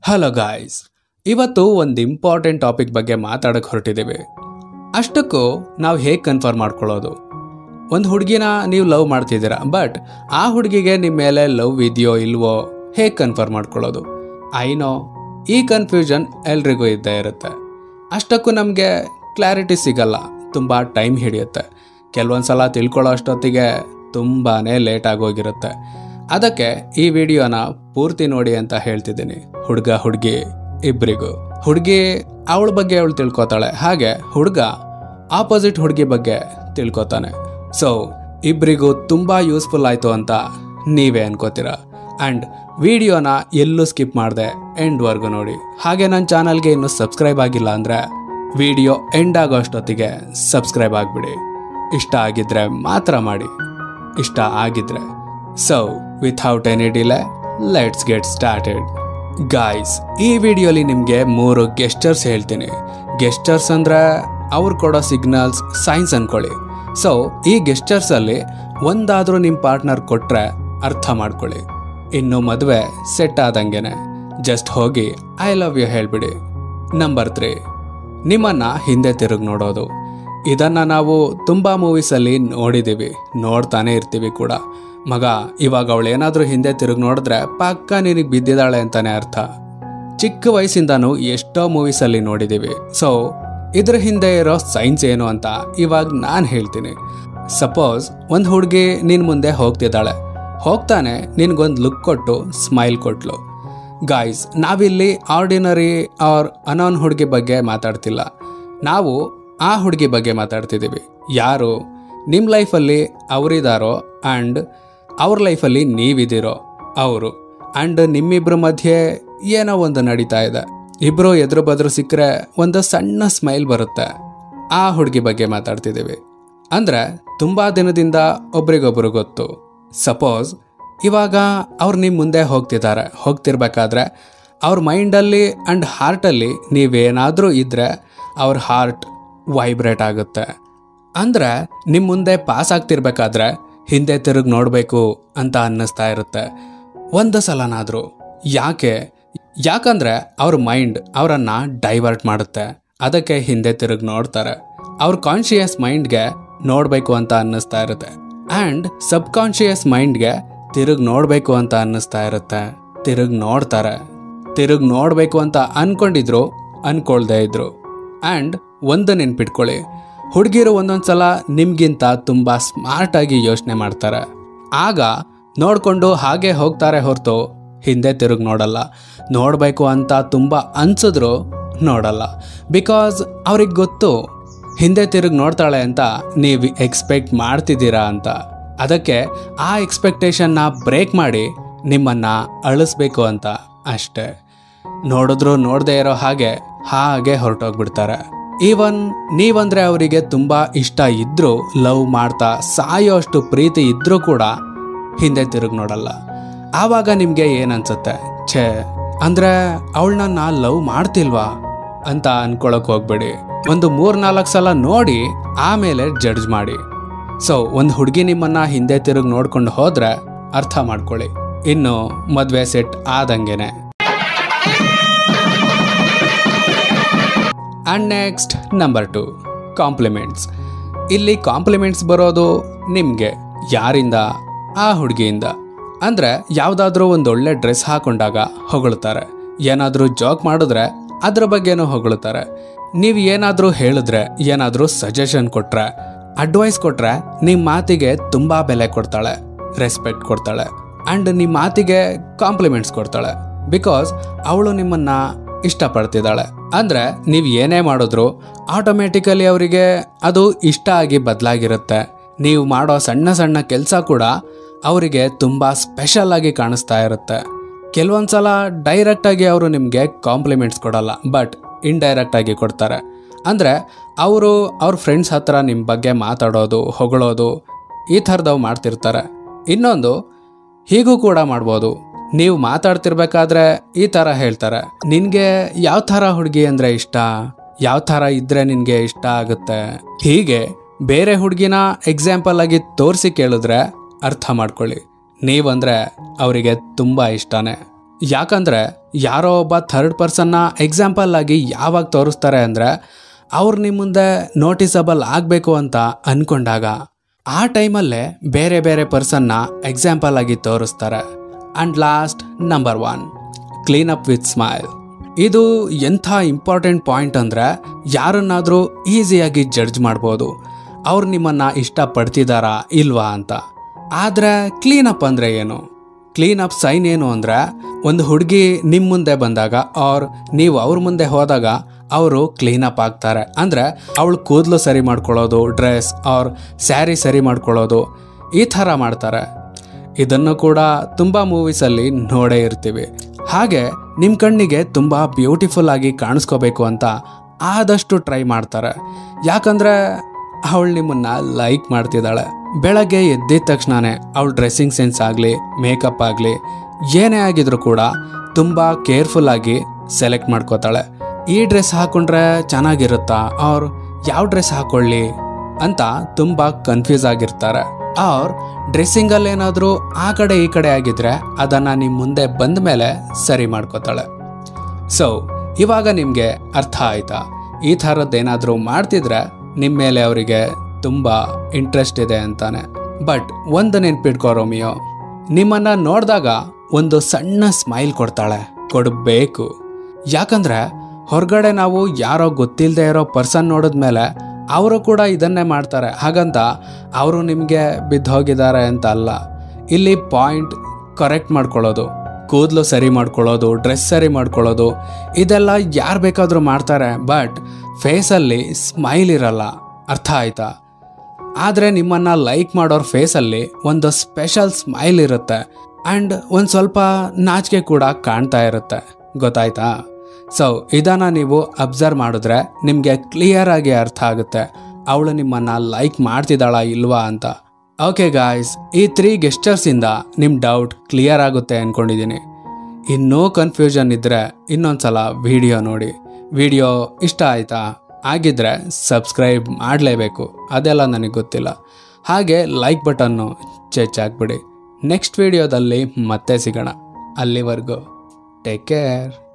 hello guys ಇವತ್ತು ಒಂದು important topic ಬಗ್ಗೆ ಮಾತಾಡಕ್ಕೆ ಹೊರಟಿದ್ದೀವಿ ಅಷ್ಟಕ್ಕೂ ನಾವು ಹೇಗೆ ಕನ್ಫರ್ಮ್ ಮಾಡ್ಕೊಳ್ಳೋದು ಒಂದು ಹುಡುಗಿನ ನೀವು ಲವ್ ಮಾಡ್ತಿದ್ದೀರಾ ಬಟ್ ಆ ಹುಡುಗಿಗೆ ನಿಮ್ಮ ಮೇಲೆ ಲವ್ ಇದೆಯೋ ಇಲ್ವೋ ಹೇಗೆ ಕನ್ಫರ್ಮ್ ಮಾಡ್ಕೊಳ್ಳೋದು ಐನೋ ಈ ಕನ್ಫ್ಯೂಷನ್ ಎಲ್ರಿಗೂ ಇದ್ದೇ ಇರುತ್ತೆ ಅಷ್ಟಕ್ಕೂ ನಮಗೆ ಕ್ಲಾರಿಟಿ ಸಿಗಲ್ಲ ತುಂಬ ಟೈಮ್ ಹಿಡಿಯುತ್ತೆ ಕೆಲವೊಂದು ಸಲ ತಿಳ್ಕೊಳ್ಳೋ ಅಷ್ಟೊತ್ತಿಗೆ ತುಂಬಾ ಲೇಟ್ ಆಗೋಗಿರುತ್ತೆ ಅದಕ್ಕೆ ಈ ವಿಡಿಯೋನ ಪೂರ್ತಿ ನೋಡಿ ಅಂತ ಹೇಳ್ತಿದ್ದೀನಿ ಹುಡುಗ ಹುಡುಗಿ ಇಬ್ಬರಿಗೂ ಹುಡುಗಿ ಅವಳ ಬಗ್ಗೆ ಅವಳು ತಿಳ್ಕೊತಾಳೆ ಹಾಗೆ ಹುಡುಗ ಆಪೋಸಿಟ್ ಹುಡುಗಿ ಬಗ್ಗೆ ತಿಳ್ಕೊತಾನೆ ಸೊ ಇಬ್ಬರಿಗೂ ತುಂಬ ಯೂಸ್ಫುಲ್ ಆಯಿತು ಅಂತ ನೀವೇ ಅನ್ಕೋತೀರ ಆ್ಯಂಡ್ ವಿಡಿಯೋನ ಎಲ್ಲೂ ಸ್ಕಿಪ್ ಮಾಡಿದೆ ಎಂಡ್ವರೆಗೂ ನೋಡಿ ಹಾಗೆ ನನ್ನ ಚಾನಲ್ಗೆ ಇನ್ನೂ ಸಬ್ಸ್ಕ್ರೈಬ್ ಆಗಿಲ್ಲ ಅಂದರೆ ವಿಡಿಯೋ ಎಂಡ್ ಆಗೋ ಅಷ್ಟೊತ್ತಿಗೆ ಸಬ್ಸ್ಕ್ರೈಬ್ ಆಗಿಬಿಡಿ ಇಷ್ಟ ಆಗಿದ್ರೆ ಮಾತ್ರ ಮಾಡಿ ಇಷ್ಟ ಆಗಿದ್ರೆ so without any delay let's get started guys ಈ ವಿಡಿಯೋಲಿ ನಿಮಗೆ ಮೂರು ಗೆಸ್ಟರ್ಸ್ ಹೇಳ್ತೀನಿ ಗೆಸ್ಟರ್ಸ್ ಅಂದ್ರೆ ಅವ್ರು ಕೊಡೋ ಸಿಗ್ನಲ್ಸ್ ಸೈನ್ಸ್ ಅನ್ಕೊಳ್ಳಿ ಸೊ ಈ ಗೆಸ್ಟರ್ಸ್ ಅಲ್ಲಿ ಒಂದಾದ್ರೂ ನಿಮ್ಮ ಪಾರ್ಟ್ನರ್ ಕೊಟ್ರೆ ಅರ್ಥ ಮಾಡ್ಕೊಳ್ಳಿ ಇನ್ನು ಮದುವೆ ಸೆಟ್ ಆದಂಗೆನೆ ಜಸ್ಟ್ ಹೋಗಿ ಐ ಲವ್ ಯು ಹೇಳ್ಬಿಡಿ ನಂಬರ್ ತ್ರೀ ನಿಮ್ಮನ್ನ ಹಿಂದೆ ತಿರುಗಿ ನೋಡೋದು ಇದನ್ನ ನಾವು ತುಂಬಾ ಮೂವೀಸಲ್ಲಿ ನೋಡಿದ್ದೀವಿ ನೋಡ್ತಾನೆ ಇರ್ತೀವಿ ಕೂಡ ಮಗ ಇವಾಗ ಅವಳು ಏನಾದರೂ ಹಿಂದೆ ತಿರುಗಿ ನೋಡಿದ್ರೆ ಪಕ್ಕ ನಿನಗೆ ಬಿದ್ದಿದ್ದಾಳೆ ಅಂತಾನೆ ಅರ್ಥ ಚಿಕ್ಕ ವಯಸ್ಸಿಂದನೂ ಎಷ್ಟೋ ಮೂವೀಸಲ್ಲಿ ನೋಡಿದ್ದೀವಿ ಸೊ ಇದ್ರ ಹಿಂದೆ ಇರೋ ಸೈನ್ಸ್ ಏನು ಅಂತ ಇವಾಗ ನಾನು ಹೇಳ್ತೀನಿ ಸಪೋಸ್ ಒಂದು ಹುಡುಗಿ ನಿನ್ನ ಮುಂದೆ ಹೋಗ್ತಿದ್ದಾಳೆ ಹೋಗ್ತಾನೆ ನಿನ್ಗೊಂದು ಲುಕ್ ಕೊಟ್ಟು ಸ್ಮೈಲ್ ಕೊಟ್ಲು ಗಾಯ್ಸ್ ನಾವಿಲ್ಲಿ ಆರ್ಡಿನರಿ ಆರ್ ಅನಾನ್ ಹುಡುಗಿ ಬಗ್ಗೆ ಮಾತಾಡ್ತಿಲ್ಲ ನಾವು ಆ ಹುಡುಗಿ ಬಗ್ಗೆ ಮಾತಾಡ್ತಿದ್ದೀವಿ ಯಾರು ನಿಮ್ಮ ಲೈಫಲ್ಲಿ ಅವರಿದಾರೋ ಆ್ಯಂಡ್ ಅವ್ರ ಲೈಫಲ್ಲಿ ನೀವಿದ್ದೀರೋ ಅವರು ಆ್ಯಂಡ್ ನಿಮ್ಮಿಬ್ಬರ ಮಧ್ಯೆ ಏನೋ ಒಂದು ನಡೀತಾ ಇದೆ ಇಬ್ಬರು ಎದುರು ಬದ್ರು ಸಿಕ್ಕರೆ ಒಂದು ಸಣ್ಣ ಸ್ಮೈಲ್ ಬರುತ್ತೆ ಆ ಹುಡುಗಿ ಬಗ್ಗೆ ಮಾತಾಡ್ತಿದ್ದೀವಿ ಅಂದರೆ ತುಂಬ ದಿನದಿಂದ ಒಬ್ರಿಗೊಬ್ರು ಗೊತ್ತು ಸಪೋಸ್ ಇವಾಗ ಅವ್ರು ನಿಮ್ಮ ಮುಂದೆ ಹೋಗ್ತಿದ್ದಾರೆ ಹೋಗ್ತಿರ್ಬೇಕಾದ್ರೆ ಅವ್ರ ಮೈಂಡಲ್ಲಿ ಆ್ಯಂಡ್ ಹಾರ್ಟಲ್ಲಿ ನೀವೇನಾದರೂ ಇದ್ದರೆ ಅವ್ರ ಹಾರ್ಟ್ ವೈಬ್ರೇಟ್ ಆಗುತ್ತೆ ಅಂದರೆ ನಿಮ್ಮ ಮುಂದೆ ಪಾಸ್ ಆಗ್ತಿರ್ಬೇಕಾದ್ರೆ ಹಿಂದೆ ತಿರುಗಿ ನೋಡಬೇಕು ಅಂತ ಅನ್ನಿಸ್ತಾ ಇರುತ್ತೆ ಒಂದು ಸಲನಾದರೂ ಯಾಕೆ ಯಾಕಂದ್ರೆ ಅವ್ರ ಮೈಂಡ್ ಅವರನ್ನ ಡೈವರ್ಟ್ ಮಾಡುತ್ತೆ ಅದಕ್ಕೆ ಹಿಂದೆ ತಿರುಗಿ ನೋಡ್ತಾರೆ ಅವ್ರ ಕಾನ್ಶಿಯಸ್ ಮೈಂಡ್ಗೆ ನೋಡಬೇಕು ಅಂತ ಅನ್ನಿಸ್ತಾ ಇರುತ್ತೆ ಆ್ಯಂಡ್ ಸಬ್ ಕಾನ್ಶಿಯಸ್ ಮೈಂಡ್ಗೆ ತಿರುಗಿ ನೋಡಬೇಕು ಅಂತ ಅನ್ನಿಸ್ತಾ ಇರುತ್ತೆ ತಿರುಗಿ ನೋಡ್ತಾರೆ ತಿರುಗಿ ನೋಡಬೇಕು ಅಂತ ಅನ್ಕೊಂಡಿದ್ರು ಅನ್ಕೊಳ್ದೇ ಇದ್ರು ಆ್ಯಂಡ್ ಒಂದು ನೆನ್ಪಿಟ್ಕೊಳ್ಳಿ ಹುಡುಗಿರು ಒಂದೊಂದ್ಸಲ ನಿಮ್ಗಿಂತ ತುಂಬ ಸ್ಮಾರ್ಟಾಗಿ ಯೋಚನೆ ಮಾಡ್ತಾರೆ ಆಗ ನೋಡಿಕೊಂಡು ಹಾಗೆ ಹೋಗ್ತಾರೆ ಹೊರತು ಹಿಂದೆ ತಿರುಗಿ ನೋಡಲ್ಲ ನೋಡಬೇಕು ಅಂತ ತುಂಬ ಅನ್ಸಿದ್ರು ನೋಡಲ್ಲ ಬಿಕಾಸ್ ಅವ್ರಿಗೆ ಗೊತ್ತು ಹಿಂದೆ ತಿರುಗಿ ನೋಡ್ತಾಳೆ ಅಂತ ನೀವು ಎಕ್ಸ್ಪೆಕ್ಟ್ ಮಾಡ್ತಿದ್ದೀರಾ ಅಂತ ಅದಕ್ಕೆ ಆ ಎಕ್ಸ್ಪೆಕ್ಟೇಷನ್ನ ಬ್ರೇಕ್ ಮಾಡಿ ನಿಮ್ಮನ್ನು ಅಳಿಸ್ಬೇಕು ಅಂತ ಅಷ್ಟೇ ನೋಡಿದ್ರು ನೋಡದೇ ಇರೋ ಹಾಗೆ ಹಾಗೆ ಹೊರಟೋಗ್ಬಿಡ್ತಾರೆ ಈವನ್ ನೀವಂದ್ರೆ ಅವರಿಗೆ ತುಂಬಾ ಇಷ್ಟ ಇದ್ರೂ ಲವ್ ಮಾಡ್ತಾ ಸಾಯೋ ಅಷ್ಟು ಪ್ರೀತಿ ಇದ್ರೂ ಕೂಡ ಹಿಂದೆ ತಿರುಗಿ ನೋಡಲ್ಲ ಆವಾಗ ನಿಮ್ಗೆ ಏನನ್ಸುತ್ತೆ ಛೇ ಅಂದ್ರೆ ಅವಳನ್ನ ನಾ ಲವ್ ಮಾಡ್ತಿಲ್ವಾ ಅಂತ ಅನ್ಕೊಳಕ್ ಹೋಗ್ಬೇಡಿ ಒಂದು ಮೂರ್ ನಾಲ್ಕು ಸಲ ನೋಡಿ ಆಮೇಲೆ ಜಡ್ಜ್ ಮಾಡಿ ಸೊ ಒಂದು ಹುಡುಗಿ ನಿಮ್ಮನ್ನ ಹಿಂದೆ ತಿರುಗಿ ನೋಡ್ಕೊಂಡು ಹೋದ್ರೆ ಅರ್ಥ ಮಾಡ್ಕೊಳ್ಳಿ ಇನ್ನು ಮದ್ವೆ ಸೆಟ್ ಆದಂಗೆನೆ and next number two compliments ಇಲ್ಲಿ ಕಾಂಪ್ಲಿಮೆಂಟ್ಸ್ ಬರೋದು ನಿಮಗೆ ಯಾರಿಂದ ಆ ಹುಡುಗಿಯಿಂದ ಅಂದರೆ ಯಾವುದಾದ್ರೂ ಒಂದು ಒಳ್ಳೆ ಡ್ರೆಸ್ ಹಾಕೊಂಡಾಗ ಹೊಗಳ್ತಾರೆ ಏನಾದರೂ ಜಾಕ್ ಮಾಡಿದ್ರೆ ಅದ್ರ ಬಗ್ಗೆನೂ ಹೊಗಳ್ತಾರೆ ನೀವು ಏನಾದರೂ ಹೇಳಿದ್ರೆ ಏನಾದರೂ ಸಜೆಷನ್ ಕೊಟ್ರೆ ಅಡ್ವೈಸ್ ಕೊಟ್ರೆ ನಿಮ್ಮ ಮಾತಿಗೆ ತುಂಬ ಬೆಲೆ ಕೊಡ್ತಾಳೆ ರೆಸ್ಪೆಕ್ಟ್ ಕೊಡ್ತಾಳೆ ಆ್ಯಂಡ್ ನಿಮ್ಮ ಮಾತಿಗೆ ಕಾಂಪ್ಲಿಮೆಂಟ್ಸ್ ಕೊಡ್ತಾಳೆ ಬಿಕಾಸ್ ಅವಳು ನಿಮ್ಮನ್ನ ಇಷ್ಟಪಡ್ತಿದ್ದಾಳೆ ಅಂದ್ರೆ ನೀವು ಏನೇ ಮಾಡಿದ್ರು ಆಟೋಮೆಟಿಕಲಿ ಅವರಿಗೆ ಅದು ಇಷ್ಟ ಆಗಿ ಬದಲಾಗಿರುತ್ತೆ ನೀವು ಮಾಡೋ ಸಣ್ಣ ಸಣ್ಣ ಕೆಲಸ ಕೂಡ ಅವರಿಗೆ ತುಂಬ ಸ್ಪೆಷಲ್ ಆಗಿ ಕಾಣಿಸ್ತಾ ಇರುತ್ತೆ ಕೆಲವೊಂದ್ಸಲ ಡೈರೆಕ್ಟ್ ಆಗಿ ಅವರು ನಿಮಗೆ ಕಾಂಪ್ಲಿಮೆಂಟ್ಸ್ ಕೊಡಲ್ಲ ಬಟ್ ಇಂಡೈರೆಕ್ಟ್ ಆಗಿ ಕೊಡ್ತಾರೆ ಅಂದರೆ ಅವರು ಅವ್ರ ಫ್ರೆಂಡ್ಸ್ ಹತ್ರ ನಿಮ್ಮ ಬಗ್ಗೆ ಮಾತಾಡೋದು ಹೊಗಳೋದು ಈ ಥರದವು ಮಾಡ್ತಿರ್ತಾರೆ ಇನ್ನೊಂದು ಹೀಗೂ ಕೂಡ ಮಾಡ್ಬೋದು ನೀವು ಮಾತಾಡ್ತಿರ್ಬೇಕಾದ್ರೆ ಈ ಥರ ಹೇಳ್ತಾರೆ ನಿನಗೆ ಯಾವ ಥರ ಹುಡುಗಿ ಅಂದರೆ ಇಷ್ಟ ಯಾವ ಥರ ಇದ್ರೆ ನಿನಗೆ ಇಷ್ಟ ಆಗುತ್ತೆ ಹೀಗೆ ಬೇರೆ ಹುಡುಗಿನ ಎಕ್ಸಾಂಪಲ್ ಆಗಿ ತೋರಿಸಿ ಕೇಳಿದ್ರೆ ಅರ್ಥ ಮಾಡ್ಕೊಳ್ಳಿ ನೀವಂದ್ರೆ ಅವರಿಗೆ ತುಂಬ ಇಷ್ಟನೇ ಯಾಕಂದರೆ ಯಾರೋ ಒಬ್ಬ ಥರ್ಡ್ ಪರ್ಸನ್ನ ಎಕ್ಸಾಂಪಲ್ ಆಗಿ ಯಾವಾಗ ತೋರಿಸ್ತಾರೆ ಅಂದರೆ ಅವ್ರು ನಿಮ್ಮ ಮುಂದೆ ನೋಟಿಸಬಲ್ ಆಗಬೇಕು ಅಂತ ಅಂದ್ಕೊಂಡಾಗ ಆ ಟೈಮಲ್ಲೇ ಬೇರೆ ಬೇರೆ ಪರ್ಸನ್ನ ಎಕ್ಸಾಂಪಲ್ ಆಗಿ ತೋರಿಸ್ತಾರೆ and last number one clean up with smile ಇದು ಎಂಥ ಇಂಪಾರ್ಟೆಂಟ್ ಪಾಯಿಂಟ್ ಅಂದರೆ ಯಾರನ್ನಾದರೂ ಈಸಿಯಾಗಿ ಜಡ್ಜ್ ಮಾಡ್ಬೋದು ಅವ್ರು ನಿಮ್ಮನ್ನು ಇಷ್ಟಪಡ್ತಿದ್ದಾರಾ ಇಲ್ವಾ ಅಂತ ಆದರೆ ಕ್ಲೀನಪ್ ಅಂದರೆ ಏನು ಕ್ಲೀನಪ್ ಸೈನ್ ಏನು ಅಂದರೆ ಒಂದು ಹುಡುಗಿ ನಿಮ್ಮ ಮುಂದೆ ಬಂದಾಗ ಅವ್ರ ನೀವು ಅವ್ರ ಮುಂದೆ ಹೋದಾಗ ಅವರು ಕ್ಲೀನಪ್ ಆಗ್ತಾರೆ ಅಂದರೆ ಅವಳು ಕೂದಲು ಸರಿ ಮಾಡ್ಕೊಳ್ಳೋದು ಡ್ರೆಸ್ ಅವ್ರ ಸ್ಯಾರಿ ಸರಿ ಮಾಡ್ಕೊಳ್ಳೋದು ಈ ಥರ ಮಾಡ್ತಾರೆ ಇದನ್ನು ಕೂಡ ತುಂಬ ಮೂವೀಸಲ್ಲಿ ನೋಡೇ ಇರ್ತೀವಿ ಹಾಗೆ ನಿಮ್ಮ ಕಣ್ಣಿಗೆ ತುಂಬ ಬ್ಯೂಟಿಫುಲ್ ಆಗಿ ಕಾಣಿಸ್ಕೋಬೇಕು ಅಂತ ಆದಷ್ಟು ಟ್ರೈ ಮಾಡ್ತಾರೆ ಯಾಕಂದರೆ ಅವಳು ನಿಮ್ಮನ್ನ ಲೈಕ್ ಮಾಡ್ತಿದ್ದಾಳೆ ಬೆಳಗ್ಗೆ ಎದ್ದಿದ ತಕ್ಷಣನೇ ಅವಳ ಡ್ರೆಸ್ಸಿಂಗ್ ಸೆನ್ಸ್ ಆಗಲಿ ಮೇಕಪ್ ಆಗಲಿ ಏನೇ ಆಗಿದ್ರು ಕೂಡ ತುಂಬ ಕೇರ್ಫುಲ್ ಆಗಿ ಸೆಲೆಕ್ಟ್ ಮಾಡ್ಕೋತಾಳೆ ಈ ಡ್ರೆಸ್ ಹಾಕೊಂಡ್ರೆ ಚೆನ್ನಾಗಿರುತ್ತಾ ಅವ್ರು ಯಾವ ಡ್ರೆಸ್ ಹಾಕೊಳ್ಳಿ ಅಂತ ತುಂಬ ಕನ್ಫ್ಯೂಸ್ ಆಗಿರ್ತಾರೆ ಅವ್ರ ಡ್ರೆಸ್ಸಿಂಗಲ್ಲಿ ಏನಾದರೂ ಆ ಕಡೆ ಈ ಕಡೆ ಆಗಿದ್ರೆ ಅದನ್ನು ನಿಮ್ಮ ಮುಂದೆ ಬಂದ ಮೇಲೆ ಸರಿ ಮಾಡ್ಕೋತಾಳೆ ಸೊ ಇವಾಗ ನಿಮಗೆ ಅರ್ಥ ಆಯ್ತಾ ಈ ಥರದ್ದೇನಾದರೂ ಮಾಡ್ತಿದ್ರೆ ನಿಮ್ಮ ಮೇಲೆ ಅವರಿಗೆ ತುಂಬ ಇಂಟ್ರೆಸ್ಟ್ ಇದೆ ಅಂತಾನೆ ಬಟ್ ಒಂದು ನೆನ್ಪಿಟ್ಕೋ ರೋಮಿಯೋ ನಿಮ್ಮನ್ನ ನೋಡಿದಾಗ ಒಂದು ಸಣ್ಣ ಸ್ಮೈಲ್ ಕೊಡ್ತಾಳೆ ಕೊಡಬೇಕು ಯಾಕಂದ್ರೆ ಹೊರಗಡೆ ನಾವು ಯಾರೋ ಗೊತ್ತಿಲ್ಲದೆ ಇರೋ ಪರ್ಸನ್ ನೋಡಿದ್ಮೇಲೆ ಅವರು ಕೂಡ ಇದನ್ನೇ ಮಾಡ್ತಾರೆ ಹಾಗಂತ ಅವರು ನಿಮಗೆ ಬಿದ್ದು ಹೋಗಿದ್ದಾರೆ ಅಂತ ಅಲ್ಲ ಇಲ್ಲಿ ಪಾಯಿಂಟ್ ಕರೆಕ್ಟ್ ಮಾಡ್ಕೊಳ್ಳೋದು ಕೂದಲು ಸರಿ ಮಾಡ್ಕೊಳ್ಳೋದು ಡ್ರೆಸ್ ಸರಿ ಮಾಡ್ಕೊಳ್ಳೋದು ಇದೆಲ್ಲ ಯಾರು ಬೇಕಾದರೂ ಮಾಡ್ತಾರೆ ಬಟ್ ಫೇಸಲ್ಲಿ ಸ್ಮೈಲ್ ಇರಲ್ಲ ಅರ್ಥ ಆಯ್ತಾ ಆದರೆ ನಿಮ್ಮನ್ನು ಲೈಕ್ ಮಾಡೋರ ಫೇಸಲ್ಲಿ ಒಂದು ಸ್ಪೆಷಲ್ ಸ್ಮೈಲ್ ಇರುತ್ತೆ ಆ್ಯಂಡ್ ಒಂದು ಸ್ವಲ್ಪ ನಾಚಿಕೆ ಕೂಡ ಕಾಣ್ತಾ ಇರುತ್ತೆ ಗೊತ್ತಾಯ್ತಾ ಸೊ ಇದನ್ನು ನೀವು ಅಬ್ಸರ್ವ್ ಮಾಡಿದ್ರೆ ನಿಮಗೆ ಕ್ಲಿಯರ್ ಆಗಿ ಅರ್ಥ ಆಗುತ್ತೆ ಅವಳು ನಿಮ್ಮನ್ನು ಲೈಕ್ ಮಾಡ್ತಿದ್ದಾಳಾ ಇಲ್ವಾ ಅಂತ ಓಕೆ ಗಾಯ್ಸ್ ಈ ತ್ರೀ ಗೆಸ್ಟರ್ಸಿಂದ ನಿಮ್ಮ ಡೌಟ್ ಕ್ಲಿಯರ್ ಆಗುತ್ತೆ ಅಂದ್ಕೊಂಡಿದ್ದೀನಿ ಇನ್ನೂ ಕನ್ಫ್ಯೂಷನ್ ಇದ್ದರೆ ಇನ್ನೊಂದ್ಸಲ ವಿಡಿಯೋ ನೋಡಿ ವಿಡಿಯೋ ಇಷ್ಟ ಆಯಿತಾ ಆಗಿದ್ರೆ ಸಬ್ಸ್ಕ್ರೈಬ್ ಮಾಡಲೇಬೇಕು ಅದೆಲ್ಲ ನನಗೆ ಗೊತ್ತಿಲ್ಲ ಹಾಗೆ ಲೈಕ್ ಬಟನ್ನು ಚೆಚ್ಚಾಕ್ಬಿಡಿ ನೆಕ್ಸ್ಟ್ ವಿಡಿಯೋದಲ್ಲಿ ಮತ್ತೆ ಸಿಗೋಣ ಅಲ್ಲಿವರೆಗೂ ಟೇಕ್ ಕೇರ್